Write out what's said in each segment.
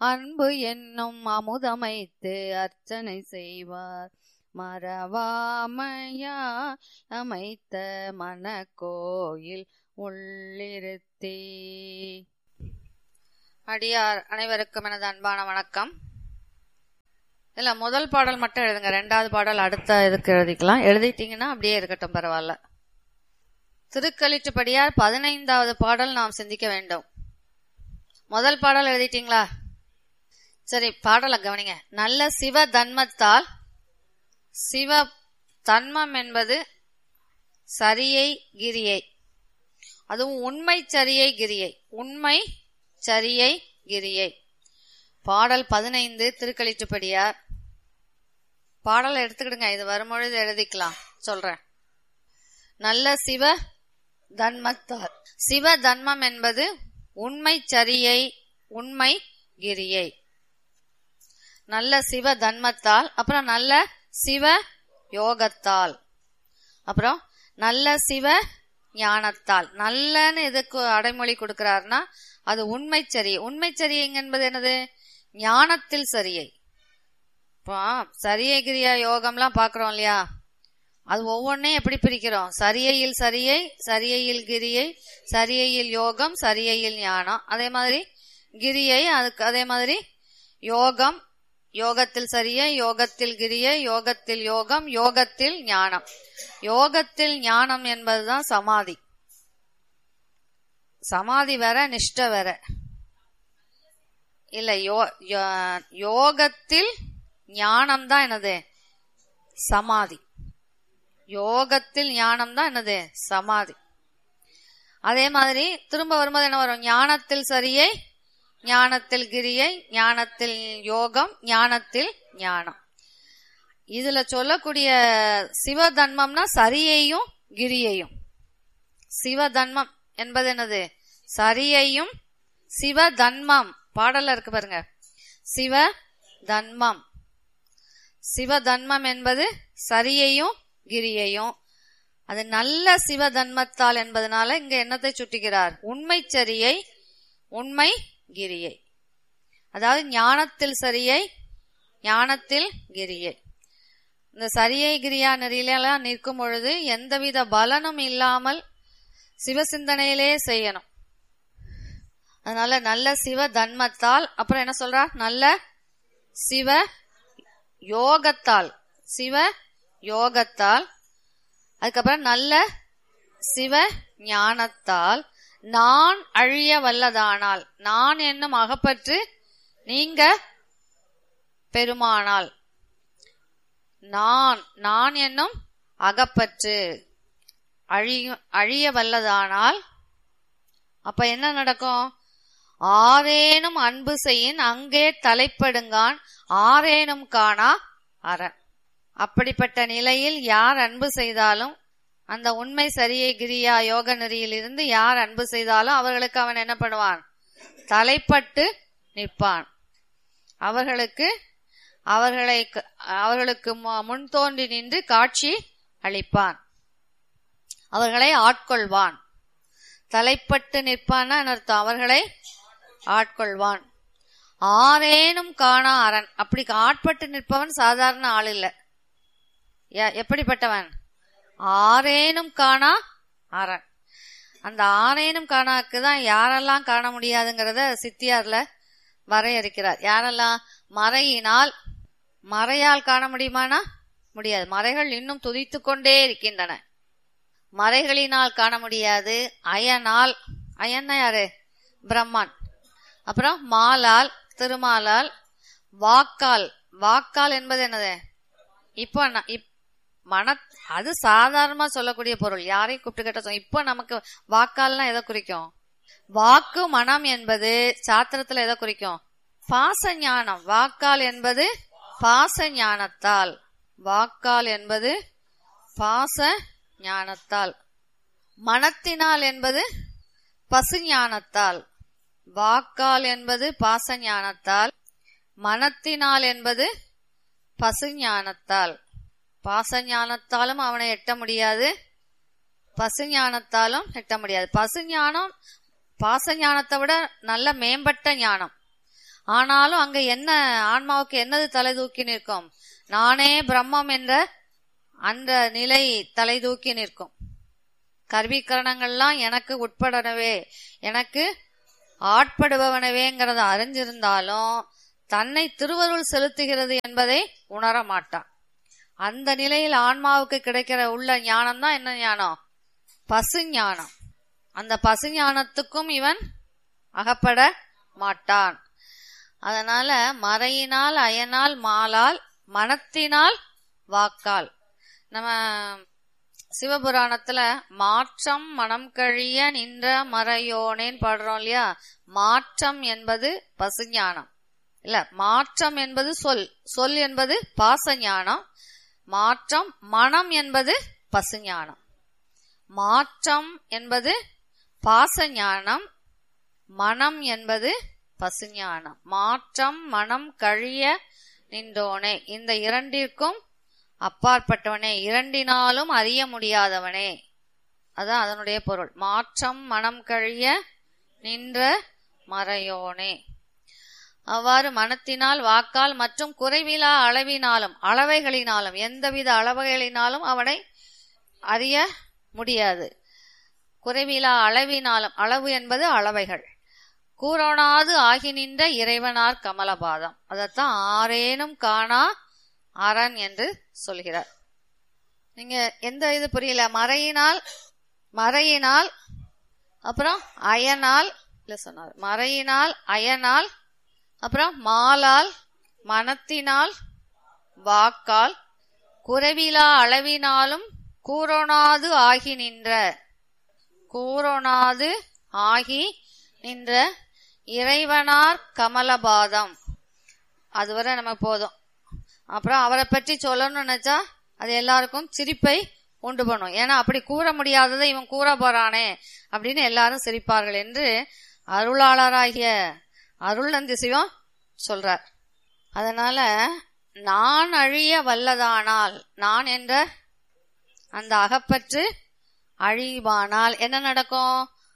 அன்பு என்னும் அமுதமைத்து அர்ச்சனை செய்வார் மறவாமையா அமைத்த மனக்கோயில் உள்ளிருத்தே அடியார் அனைவருக்கும் எனது அன்பான வணக்கம் இல்ல முதல் பாடல் மட்டும் எழுதுங்க ரெண்டாவது பாடல் அடுத்த இதுக்கு எழுதிக்கலாம் எழுதிட்டீங்கன்னா அப்படியே இருக்கட்டும் பரவாயில்ல திருக்களிற்றுப்படியார் பதினைந்தாவது பாடல் நாம் சிந்திக்க வேண்டும் முதல் பாடல் எழுதிட்டீங்களா சரி பாடலை கவனிங்க நல்ல சிவ தன்மத்தால் சிவ தன்மம் என்பது சரியை கிரியை அதுவும் உண்மை சரியை கிரியை உண்மை சரியை கிரியை பாடல் பதினைந்து திருக்களிற்றுப்படியார் பாடலை எடுத்துக்கிடுங்க இது வரும்பொழுது எழுதிக்கலாம் சொல்றேன் நல்ல சிவ தன்மத்தார் சிவ தன்மம் என்பது உண்மை சரியை உண்மை கிரியை நல்ல சிவ தன்மத்தால் அப்புறம் நல்ல சிவ யோகத்தால் அப்புறம் நல்ல சிவ ஞானத்தால் நல்லன்னு எதுக்கு அடைமொழி கொடுக்கிறாருன்னா அது உண்மை சரியை உண்மை சரியை என்பது என்னது ஞானத்தில் சரியை இப்போ சரியை கிரியா யோகம்லாம் பார்க்குறோம் இல்லையா அது ஒவ்வொன்றையும் எப்படி பிரிக்கிறோம் சரியையில் சரியை சரியையில் கிரியை சரியையில் யோகம் சரியையில் ஞானம் அதே மாதிரி கிரியை அதுக்கு அதே மாதிரி யோகம் யோகத்தில் சரியை யோகத்தில் கிரியை யோகத்தில் யோகம் யோகத்தில் ஞானம் யோகத்தில் ஞானம் என்பதுதான் சமாதி சமாதி வேற நிஷ்ட வேற இல்ல யோ யோகத்தில் ஞானம் தான் என்னது சமாதி யோகத்தில் ஞானம் தான் என்னது சமாதி அதே மாதிரி திரும்ப வரும்போது என்ன வரும் ஞானத்தில் சரியை ஞானத்தில் கிரியை ஞானத்தில் யோகம் ஞானத்தில் ஞானம் இதுல சொல்லக்கூடிய சிவதன்மம்னா சரியையும் கிரியையும் சிவதன்மம் என்பது என்னது சரியையும் சிவதன்மம் பாடல்ல இருக்கு பாருங்க சிவ தன்மம் சிவதன்மம் என்பது சரியையும் கிரியையும் அது நல்ல சிவதன்மத்தால் என்பதனால இங்க என்னத்தை சுட்டுகிறார் உண்மை சரியை உண்மை கிரியை அதாவது ஞானத்தில் சரியை ஞானத்தில் கிரியை இந்த சரியை கிரியா நெறியிலாம் நிற்கும் பொழுது எந்தவித பலனும் இல்லாமல் சிவசிந்தனையிலே செய்யணும் அதனால நல்ல சிவ தன்மத்தால் அப்புறம் என்ன சொல்றா நல்ல சிவ யோகத்தால் சிவ யோகத்தால் அதுக்கப்புறம் நல்ல சிவ ஞானத்தால் நான் அழிய வல்லதானால் நான் என்னும் அகப்பற்று நீங்க பெருமானால் நான் நான் என்னும் அகப்பற்று அழிய அழிய வல்லதானால் அப்ப என்ன நடக்கும் ஆரேனும் அன்பு செய்யின் அங்கே தலைப்படுங்கான் ஆரேனும் காணா அரண் அப்படிப்பட்ட நிலையில் யார் அன்பு செய்தாலும் அந்த உண்மை சரியை கிரியா யோக நெறியில் இருந்து யார் அன்பு செய்தாலும் அவர்களுக்கு அவன் என்ன பண்ணுவான் தலைப்பட்டு நிற்பான் அவர்களுக்கு அவர்களை அவர்களுக்கு முன் தோன்றி நின்று காட்சி அளிப்பான் அவர்களை ஆட்கொள்வான் தலைப்பட்டு நிற்பான் அர்த்தம் அவர்களை ஆட்கொள்வான் ஆரேனும் காணா அரண் அப்படி ஆட்பட்டு நிற்பவன் சாதாரண ஆள் இல்ல எப்படிப்பட்டவன் ஆரேனும் காணா அரண் அந்த ஆரேனும் காணாக்கு தான் யாரெல்லாம் காண முடியாதுங்கிறத சித்தியார்ல வரையறுக்கிறார் யாரெல்லாம் மறையினால் மறையால் காண முடியுமானா முடியாது மறைகள் இன்னும் துதித்து கொண்டே இருக்கின்றன மறைகளினால் காண முடியாது அயனால் அயன்னா யாரு பிரம்மன் அப்புறம் மாலால் திருமாலால் வாக்கால் வாக்கால் என்பது என்னது இப்போ மன அது சாதாரணமா சொல்லக்கூடிய பொருள் யாரையும் கூப்பிட்டு கேட்ட இப்போ நமக்கு வாக்கால்னா எதை குறிக்கும் வாக்கு மனம் என்பது சாத்திரத்துல எதை குறிக்கும் பாச ஞானம் வாக்கால் என்பது பாச ஞானத்தால் வாக்கால் என்பது பாச ஞானத்தால் மனத்தினால் என்பது பசு ஞானத்தால் வாக்கால் என்பது பாச ஞானத்தால் மனத்தினால் என்பது பசு ஞானத்தால் பாச ஞானத்தாலும் அவனை எட்ட முடியாது பசு ஞானத்தாலும் எட்ட முடியாது பசு ஞானம் பாச ஞானத்தை விட நல்ல மேம்பட்ட ஞானம் ஆனாலும் அங்க என்ன ஆன்மாவுக்கு என்னது தலை தூக்கி நிற்கும் நானே பிரம்மம் என்ற அந்த நிலை தலை தூக்கி நிற்கும் கருவிக்கரணங்கள்லாம் எனக்கு உட்படனவே எனக்கு ஆட்படுபவனவேங்கிறத அறிஞ்சிருந்தாலும் தன்னை திருவருள் செலுத்துகிறது என்பதை உணர மாட்டான் அந்த நிலையில் ஆன்மாவுக்கு கிடைக்கிற உள்ள ஞானம் தான் என்ன ஞானம் பசு ஞானம் அந்த பசு ஞானத்துக்கும் இவன் அகப்பட மாட்டான் அதனால மறையினால் அயனால் மாலால் மனத்தினால் வாக்கால் நம்ம சிவபுராணத்துல மாற்றம் மனம் கழிய நின்ற மறையோனேன்னு பாடுறோம் இல்லையா மாற்றம் என்பது பசுஞானம் இல்ல மாற்றம் என்பது சொல் சொல் என்பது பாசஞானம் மாற்றம் மனம் என்பது பசுஞானம் மாற்றம் என்பது பாசஞானம் மனம் என்பது பசுஞானம் மாற்றம் மனம் கழிய நின்றோனே இந்த இரண்டிற்கும் அப்பாற்பட்டவனே இரண்டினாலும் அறிய முடியாதவனே அதான் அதனுடைய பொருள் மாற்றம் மனம் கழிய நின்ற மறையோனே அவ்வாறு மனத்தினால் வாக்கால் மற்றும் குறைவிலா அளவினாலும் அளவைகளினாலும் எந்தவித அளவைகளினாலும் அவனை அறிய முடியாது குறைவிலா அளவினாலும் அளவு என்பது அளவைகள் கூறோனாது ஆகி நின்ற இறைவனார் கமலபாதம் அதைத்தான் ஆரேனும் காணா அரண் என்று சொல்கிறார் நீங்க எந்த இது புரியல மறையினால் மறையினால் அப்புறம் அயனால் இல்ல சொன்னார் மறையினால் அயனால் அப்புறம் மாலால் மனத்தினால் வாக்கால் குறைவிலா அளவினாலும் கூறோனாது ஆகி நின்ற கூறோனாது ஆகி நின்ற இறைவனார் கமலபாதம் அதுவரை நம்ம போதும் அப்புறம் அவரை பற்றி சொல்லணும்னு நினைச்சா அது எல்லாருக்கும் சிரிப்பை உண்டு பண்ணும் ஏன்னா அப்படி கூற முடியாததை இவன் கூற போறானே அப்படின்னு எல்லாரும் சிரிப்பார்கள் என்று அருளாளராகிய அருள் நந்தி சிவம் சொல்றார் அதனால நான் அழிய வல்லதானால் நான் என்ற அந்த அகப்பற்று அழிவானால் என்ன நடக்கும்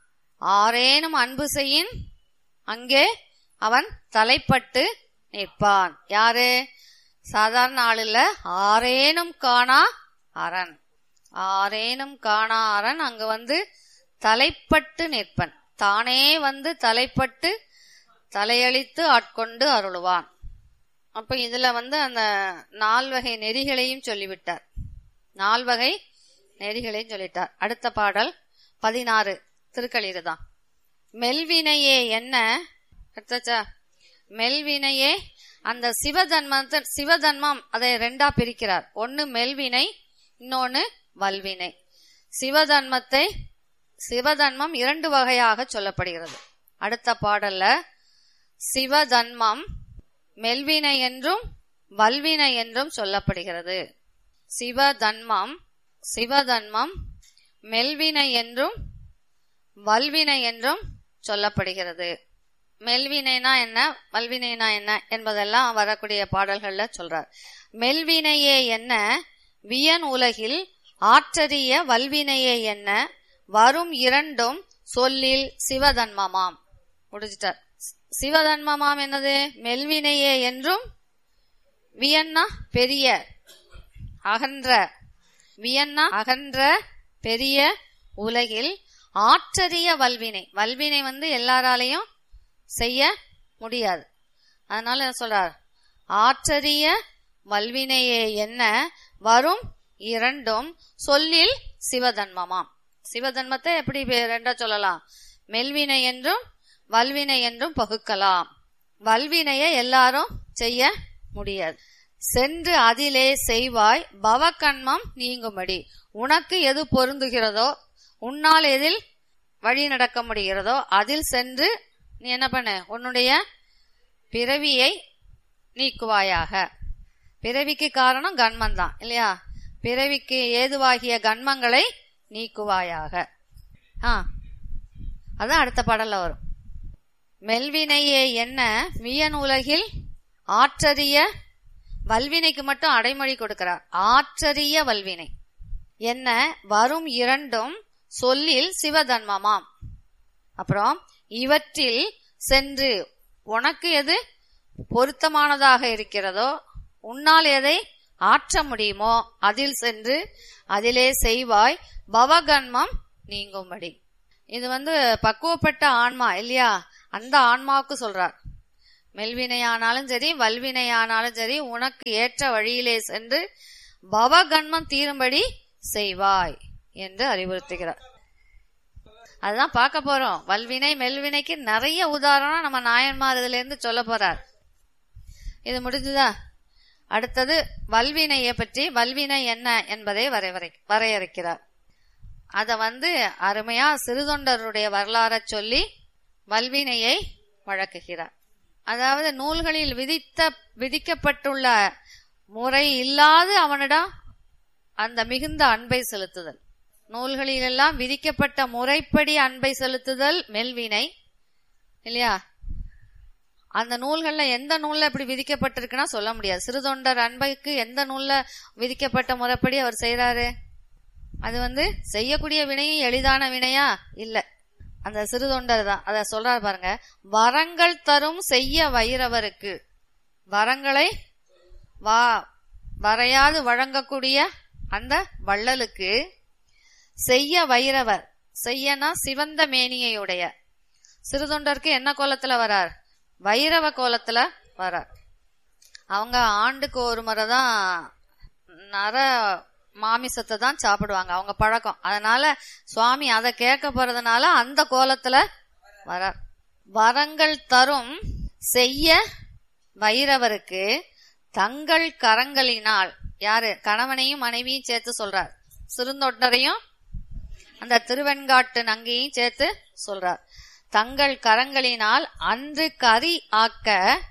ஆரேனும் அன்பு செய்யின் அங்கே அவன் தலைப்பட்டு நிற்பான் யாரு சாதாரண ஆள் இல்ல ஆரேனும் காணா அரண் ஆரேனும் காணா அரண் அங்க வந்து தலைப்பட்டு நிற்பன் தானே வந்து தலைப்பட்டு தலையளித்து ஆட்கொண்டு அருளுவான் அப்ப இதுல வந்து அந்த நால்வகை நெறிகளையும் சொல்லிவிட்டார் நால்வகை நெறிகளையும் சொல்லிட்டார் அடுத்த பாடல் பதினாறு திருக்களிரு தான் மெல்வினையே என்ன எடுத்தாச்சா மெல்வினையே அந்த சிவதன்மத்தை சிவதன்மம் அதை ரெண்டா பிரிக்கிறார் ஒன்னு மெல்வினை இன்னொன்னு வல்வினை சிவதன்மத்தை சிவதன்மம் இரண்டு வகையாக சொல்லப்படுகிறது அடுத்த பாடல்ல சிவதன்மம் மெல்வினை என்றும் வல்வினை என்றும் சொல்லப்படுகிறது சிவதன்மம் சிவதன்மம் மெல்வினை என்றும் வல்வினை என்றும் சொல்லப்படுகிறது மெல்வினைனா என்ன வல்வினைனா என்ன என்பதெல்லாம் வரக்கூடிய பாடல்கள்ல சொல்றார் மெல்வினையே என்ன வியன் உலகில் ஆற்றறிய வல்வினையே என்ன வரும் இரண்டும் சொல்லில் சிவதன்மமாம் முடிச்சிட்டார் சிவதன்மமாம் என்னது மெல்வினையே என்றும் வியன்னா பெரிய அகன்ற வியன்னா அகன்ற பெரிய உலகில் ஆற்றறிய வல்வினை வல்வினை வந்து எல்லாராலையும் செய்ய முடியாது அதனால என்ன சொல்றார் ஆற்றறிய வல்வினையே என்ன வரும் இரண்டும் சொல்லில் சிவதன்மமாம் சிவதன்மத்தை எப்படி வே- ரெண்டா சொல்லலாம் மெல்வினை என்றும் வல்வினை என்றும் பகுக்கலாம் வல்வினையை எல்லாரும் செய்ய முடியாது சென்று அதிலே செய்வாய் பவகன்மம் நீங்கும்படி உனக்கு எது பொருந்துகிறதோ உன்னால் எதில் வழி நடக்க முடிகிறதோ அதில் சென்று நீ என்ன பண்ண உன்னுடைய பிறவியை நீக்குவாயாக பிறவிக்கு காரணம் கண்மம் தான் இல்லையா பிறவிக்கு ஏதுவாகிய கண்மங்களை நீக்குவாயாக ஆ அதான் அடுத்த பாடல்ல வரும் மெல்வினையே என்ன வியன் உலகில் ஆற்றறிய வல்வினைக்கு மட்டும் அடைமொழி கொடுக்கிறார் ஆற்றறிய வல்வினை என்ன வரும் இரண்டும் சொல்லில் சிவதன்மமாம் அப்புறம் இவற்றில் சென்று உனக்கு எது பொருத்தமானதாக இருக்கிறதோ உன்னால் எதை ஆற்ற முடியுமோ அதில் சென்று அதிலே செய்வாய் பவகன்மம் நீங்கும்படி இது வந்து பக்குவப்பட்ட ஆன்மா இல்லையா அந்த ஆன்மாவுக்கு சொல்றார் மெல்வினையானாலும் சரி வல்வினையானாலும் சரி உனக்கு ஏற்ற வழியிலே சென்று பவகன்மம் தீரும்படி செய்வாய் என்று அறிவுறுத்துகிறார் அதுதான் பார்க்க போறோம் வல்வினை மெல்வினைக்கு நிறைய உதாரணம் நம்ம நாயன்மார் இதுல இருந்து சொல்ல போறார் இது முடிஞ்சுதா அடுத்தது வல்வினையை பற்றி வல்வினை என்ன என்பதை வரைவரை வரையறுக்கிறார் அத வந்து அருமையா சிறுதொண்டருடைய வரலாற சொல்லி வல்வினையை வழக்குகிறார் அதாவது நூல்களில் விதித்த விதிக்கப்பட்டுள்ள முறை இல்லாது அவனிடம் அந்த மிகுந்த அன்பை செலுத்துதல் நூல்களிலெல்லாம் விதிக்கப்பட்ட முறைப்படி அன்பை செலுத்துதல் மெல்வினை இல்லையா அந்த நூல்கள்ல எந்த நூல்ல இப்படி விதிக்கப்பட்டிருக்குன்னா சொல்ல முடியாது சிறுதொண்டர் அன்பைக்கு எந்த நூல்ல விதிக்கப்பட்ட முறைப்படி அவர் செய்யறாரு அது வந்து செய்யக்கூடிய வினையும் எளிதான வினையா இல்ல அந்த சிறுதொண்டர் தான் அத சொல்றாரு பாருங்க வரங்கள் தரும் செய்ய வைரவருக்கு வரங்களை வா வரையாது வழங்கக்கூடிய அந்த வள்ளலுக்கு செய்ய வைரவர் செய்யனா சிவந்த மேனியையுடைய சிறுதொண்டருக்கு என்ன கோலத்துல வரார் வைரவ கோலத்துல வரார் அவங்க ஆண்டுக்கு ஒரு முறை தான் நர மாமிசத்தை தான் சாப்பிடுவாங்க அவங்க பழக்கம் அதனால சுவாமி அதை கேட்க போறதுனால அந்த கோலத்துல வரார் வரங்கள் தரும் செய்ய வைரவருக்கு தங்கள் கரங்களினால் யாரு கணவனையும் மனைவியும் சேர்த்து சொல்றார் சிறுந்தொண்டரையும் அந்த திருவெண்காட்டு நங்கையும் சேர்த்து சொல்றார் தங்கள் கரங்களினால் அன்று கரி ஆக்க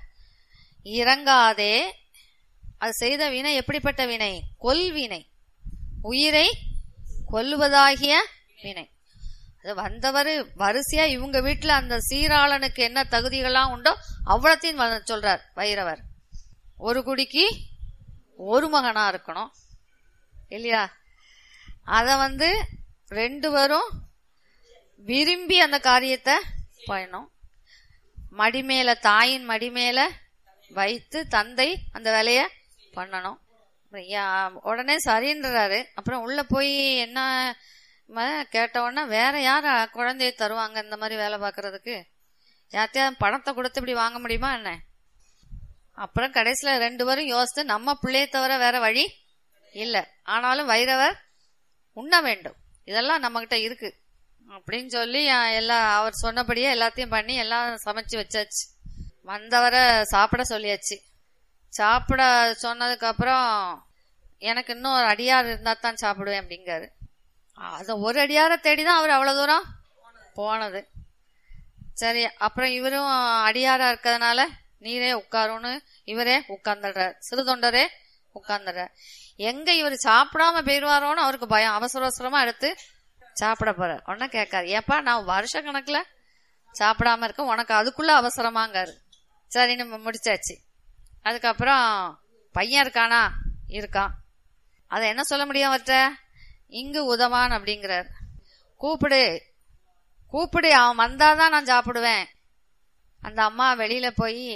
இறங்காதே அது செய்த வினை எப்படிப்பட்ட வினை கொல்வினை உயிரை கொல்லுவதாகிய வினை அது வந்தவர் வரிசையா இவங்க வீட்டுல அந்த சீராளனுக்கு என்ன தகுதிகள்லாம் உண்டோ அவ்வளத்தையும் வ- சொல்றார் வைரவர் ஒரு குடிக்கு ஒரு மகனா இருக்கணும் இல்லையா அத வந்து ரெண்டு பேரும் விரும்பி அந்த காரியத்தை பண்ணணும் மடிமேல தாயின் மடிமேல வைத்து தந்தை அந்த வேலைய பண்ணணும் அப்புறம் யா- உடனே சரின்றாரு அப்புறம் உள்ள போய் என்ன ம- கேட்ட உடனே வேற யார் குழந்தைய தருவாங்க இந்த மாதிரி வேலை பார்க்கறதுக்கு யார்த்தையாவது பணத்தை கொடுத்து இப்படி வாங்க முடியுமா என்ன அப்புறம் கடைசியில ரெண்டு பேரும் யோசித்து நம்ம பிள்ளையை தவிர வேற வழி இல்ல ஆனாலும் வைரவர் உண்ண வேண்டும் இதெல்லாம் நம்மகிட்ட இருக்கு அப்படின்னு சொல்லி அஹ், எல்லாம் அவர் சொன்னபடியே எல்லாத்தையும் பண்ணி எல்லாம் சமைச்சு வச்சாச்சு வந்தவரை சாப்பிட சொல்லியாச்சு சாப்பிட சொன்னதுக்கு அப்புறம் எனக்கு இன்னும் ஒரு அடியார் இருந்தா தான் சாப்பிடுவேன் அப்படிங்காரு அது ஒரு அடியாரை தேடி தான் அவர் அவ்வளவு தூரம் போனது சரி அப்புறம் இவரும் அடியாரா இருக்கிறதுனால நீரே உட்காருன்னு இவரே உட்கார்ந்துடுறார் சிறுதொண்டரே உட்கார்ந்துடுறார் எங்க இவர் சாப்பிடாம போயிருவாரோன்னு அவருக்கு பயம் அவசர அவசரமா எடுத்து சாப்பிட போறார் உடனே கேட்காரு ஏப்பா நான் வருஷ கணக்குல சாப்பிடாம இருக்கேன் உனக்கு அதுக்குள்ள அவசரமாங்காரு சரின்னு முடிச்சாச்சு அதுக்கப்புறம் பையன் இருக்கானா இருக்கான் அதை என்ன சொல்ல முடியும் அவர்கிட்ட இங்கு உதவான் அப்படிங்கிறார் கூப்பிடு கூப்பிடு அவன் வந்தாதான் நான் சாப்பிடுவேன் அந்த அம்மா வெளியில போய்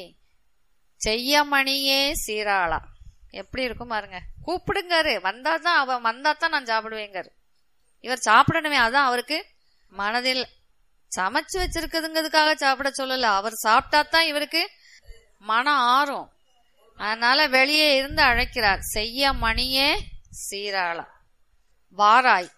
செய்யமணியே சீராளா எப்படி இருக்கும் பாருங்க கூப்பிடுங்காரு வந்தாதான் அவன் வந்தாதான் நான் சாப்பிடுவேங்காரு இவர் சாப்பிடணுமே அதான் அவருக்கு மனதில் சமைச்சு வச்சிருக்குதுங்கிறதுக்காக சாப்பிட சொல்லல அவர் சாப்பிட்டா தான் இவருக்கு மனம் ஆறும் அதனால வெளியே இருந்து அழைக்கிறார் செய்ய மணியே சீராளா வாராய்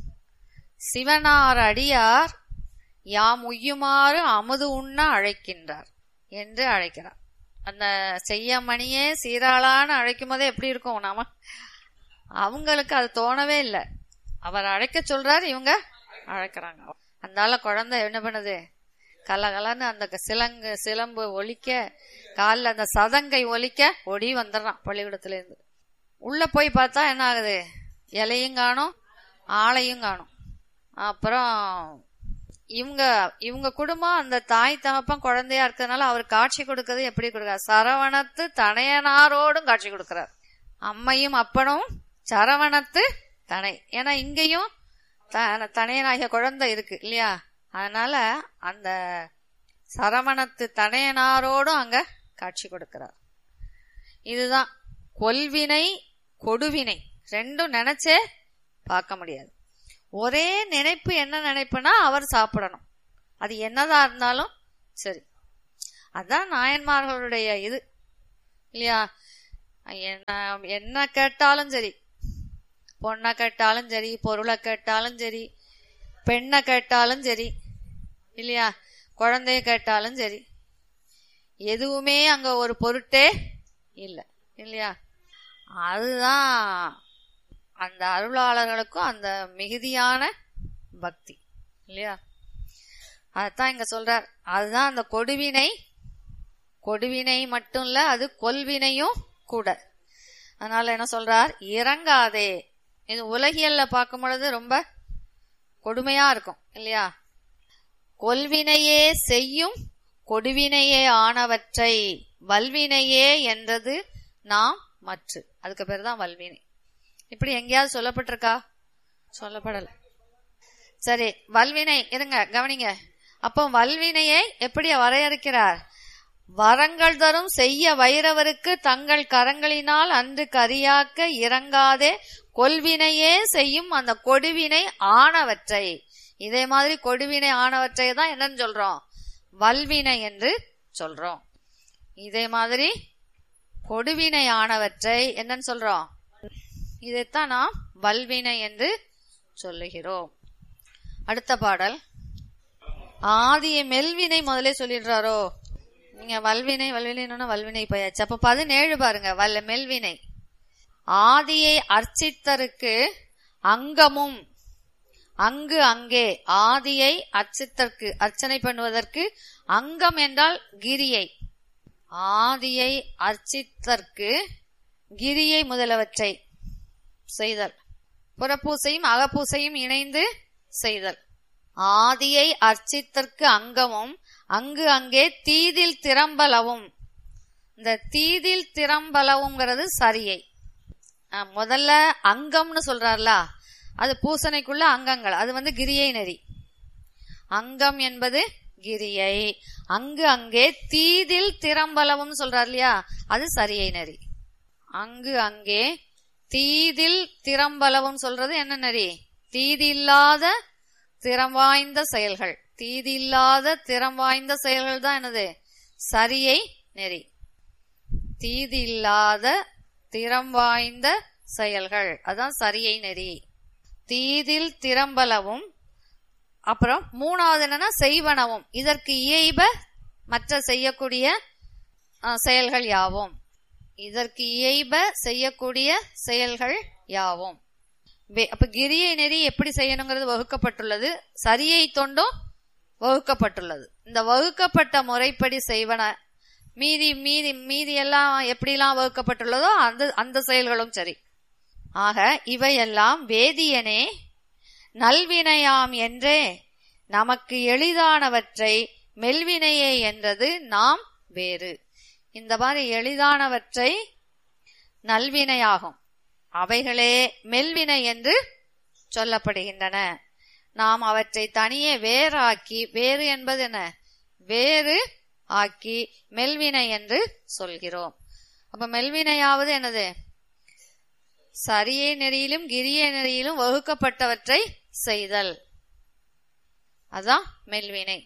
சிவனார் அடியார் யாம் உய்யுமாறு அமுது உண்ண அழைக்கின்றார் என்று அழைக்கிறார் அந்த செய்யமணியே சீராளான்னு அழைக்கும் போதே எப்படி இருக்கும் நாம அவங்களுக்கு அது தோணவே இல்லை அவர் அழைக்க சொல்றாரு இவங்க அழைக்கிறாங்க அந்தால குழந்தை என்ன பண்ணுது கலகலன்னு அந்த சிலங்கு சிலம்பு ஒலிக்க காலில் அந்த சதங்கை ஒலிக்க ஒடி வந்துடுறான் பள்ளிக்கூடத்துல இருந்து உள்ள போய் பார்த்தா என்ன ஆகுது இலையும் காணும் ஆளையும் காணும் அப்புறம் இவங்க இவங்க குடும்பம் அந்த தாய் தகப்பன் குழந்தையா இருக்கிறதுனால அவர் காட்சி கொடுக்கறது எப்படி கொடுக்கிறார் சரவணத்து தனையனாரோடும் காட்சி கொடுக்கிறார் அம்மையும் அப்பனும் சரவணத்து தனை ஏன்னா இங்கேயும் த- தனையனாகிய குழந்தை இருக்கு இல்லையா அதனால அந்த சரவணத்து தனையனாரோடும் அங்க காட்சி கொடுக்கிறார் இதுதான் கொல்வினை கொடுவினை ரெண்டும் நினைச்சே பார்க்க முடியாது ஒரே நினைப்பு என்ன நினைப்புனா அவர் சாப்பிடணும் அது என்னதான் இருந்தாலும் சரி அதான் நாயன்மார்களுடைய இது இல்லையா என்ன என்ன கேட்டாலும் சரி பொண்ணை கேட்டாலும் சரி பொருளை கேட்டாலும் சரி பெண்ணை கேட்டாலும் சரி இல்லையா குழந்தைய கேட்டாலும் சரி எதுவுமே அங்க ஒரு பொருட்டே இல்லை இல்லையா அதுதான் அந்த அருளாளர்களுக்கும் அந்த மிகுதியான பக்தி இல்லையா அதான் இங்க சொல்றார் அதுதான் அந்த கொடுவினை கொடுவினை மட்டும் இல்ல அது கொல்வினையும் கூட அதனால என்ன சொல்றார் இறங்காதே இது உலகியல்ல பார்க்கும் பொழுது ரொம்ப கொடுமையா இருக்கும் இல்லையா கொல்வினையே செய்யும் கொடுவினையே ஆனவற்றை வல்வினையே என்றது நாம் மற்று அதுக்கு பேர் தான் வல்வினை இப்படி எங்கேயாவது சொல்லப்பட்டிருக்கா சொல்லப்படல சரி வல்வினை இருங்க கவனிங்க அப்போ வல்வினையை எப்படி வரையறுக்கிறார் வரங்கள் தரும் செய்ய வைரவருக்கு தங்கள் கரங்களினால் அன்று கரியாக்க இறங்காதே கொல்வினையே செய்யும் அந்த கொடுவினை ஆனவற்றை இதே மாதிரி கொடுவினை ஆனவற்றை தான் என்னன்னு சொல்றோம் வல்வினை என்று சொல்றோம் இதே மாதிரி கொடுவினை ஆனவற்றை என்னன்னு சொல்றோம் இதைத்தான் நாம் வல்வினை என்று சொல்லுகிறோம் அடுத்த பாடல் ஆதிய மெல்வினை முதலே சொல்லிடுறாரோ நீங்க வல்வினை வல்வினைன்னு வல்வினை போயாச்சு அப்ப பதினேழு பாருங்க வல்ல மெல்வினை ஆதியை அர்ச்சித்தருக்கு அங்கமும் அங்கு அங்கே ஆதியை அர்ச்சித்தற்கு அர்ச்சனை பண்ணுவதற்கு அங்கம் என்றால் கிரியை ஆதியை அர்ச்சித்தற்கு கிரியை முதலவற்றை செய்தல் புறப்பூசையும் அகப்பூசையும் இணைந்து செய்தல் ஆதியை அர்ச்சித்தற்கு அங்கமும் அங்கு அங்கே தீதில் திறம்பலவும் இந்த தீதில் திறம்பலவுங்கிறது சரியை அஹ், முதல்ல அங்கம்னு சொல்றார்ல அது பூசணைக்குள்ள அங்கங்கள் அது வந்து கிரியை நெறி அங்கம் என்பது கிரியை அங்கு அங்கே தீதில் திறம்பலவும் சொல்றார் இல்லையா அது சரியை நெறி அங்கு அங்கே தீதில் திறம்பலவும் சொல்றது என்ன நெறி தீதி இல்லாத திறம் வாய்ந்த செயல்கள் தீதி இல்லாத திறம் வாய்ந்த செயல்கள் தான் என்னது சரியை நெறி தீதி இல்லாத திறம் வாய்ந்த செயல்கள் அதான் சரியை நெறி தீதில் திறம்பலவும் அப்புறம் மூணாவது என்னன்னா செய்வனவும் இதற்கு இயைப மற்ற செய்யக்கூடிய அஹ், செயல்கள் யாவும் இதற்கு இயைப செய்யக்கூடிய செயல்கள் யாவும் வே- அப்ப கிரியை நெறி எப்படி செய்யணுங்கிறது வகுக்கப்பட்டுள்ளது சரியை தொண்டும் வகுக்கப்பட்டுள்ளது இந்த வகுக்கப்பட்ட முறைப்படி செய்வன மீதி மீதி மீதி எல்லாம் எப்படிலாம் வகுக்கப்பட்டுள்ளதோ அந்த அந்த செயல்களும் சரி ஆக இவையெல்லாம் வேதியனே நல்வினையாம் என்றே நமக்கு எளிதானவற்றை மெல்வினையே என்றது நாம் வேறு இந்த மாதிரி எளிதானவற்றை நல்வினையாகும் அவைகளே மெல்வினை என்று சொல்லப்படுகின்றன நாம் அவற்றை தனியே வேறாக்கி வேறு என்பது என்ன வேறு ஆக்கி மெல்வினை என்று சொல்கிறோம் அப்ப மெல்வினையாவது என்னது சரியை நெறியிலும் கிரியை நெறியிலும் வகுக்கப்பட்டவற்றை செய்தல் அதான் மெல்வினை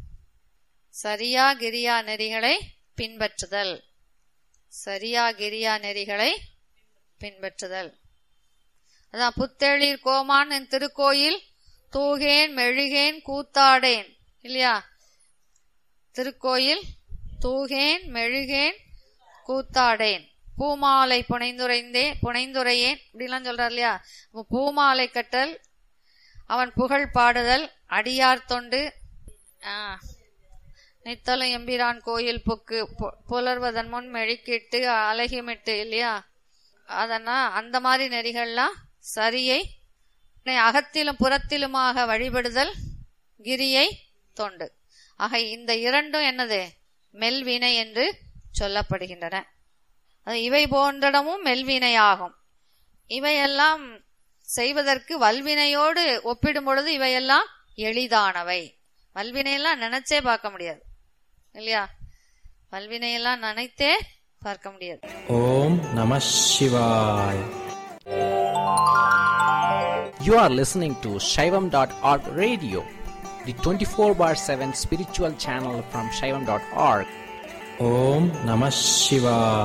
சரியா கிரியா நெறிகளை பின்பற்றுதல் சரியா கிரியா நெறிகளை பின்பற்றுதல் அதான் புத்தெழிர் கோமான் என் திருக்கோயில் தூகேன் மெழுகேன் கூத்தாடேன் இல்லையா திருக்கோயில் தூகேன் மெழுகேன் கூத்தாடேன் பூமாலை புனைந்துரைந்தேன் புனைந்துரையேன் இப்படிலாம் சொல்றார் இல்லையா அப்ப பூமாலை கட்டல் அவன் புகழ் பாடுதல் அடியார் தொண்டு ஆ, நித்தலும் எம்பிரான் கோயில் புக்கு பு- புலர்வதன் முன் மெழுக்கிட்டு அழகிமிட்டு இல்லையா அதனா அந்த மாதிரி நெறிகள்லாம் சரியை அகத்திலும் புறத்திலுமாக வழிபடுதல் கிரியை தொண்டு ஆக இந்த இரண்டும் என்னது மெல்வினை என்று சொல்லப்படுகின்றன அது இவை போன்றடமும் மெல்வினையாகும் இவையெல்லாம் செய்வதற்கு வல்வினையோடு ஒப்பிடும் பொழுது இவையெல்லாம் எளிதானவை வல்வினையெல்லாம் நினைச்சே பார்க்க முடியாது இல்லையா பல்வினையெல்லாம் நினைத்தே பார்க்க முடியாது ஓம் நம சிவாய் You are listening to Shaivam.org radio, the 24 bar 7 spiritual channel from Shaivam.org. Om Namah Shivaya.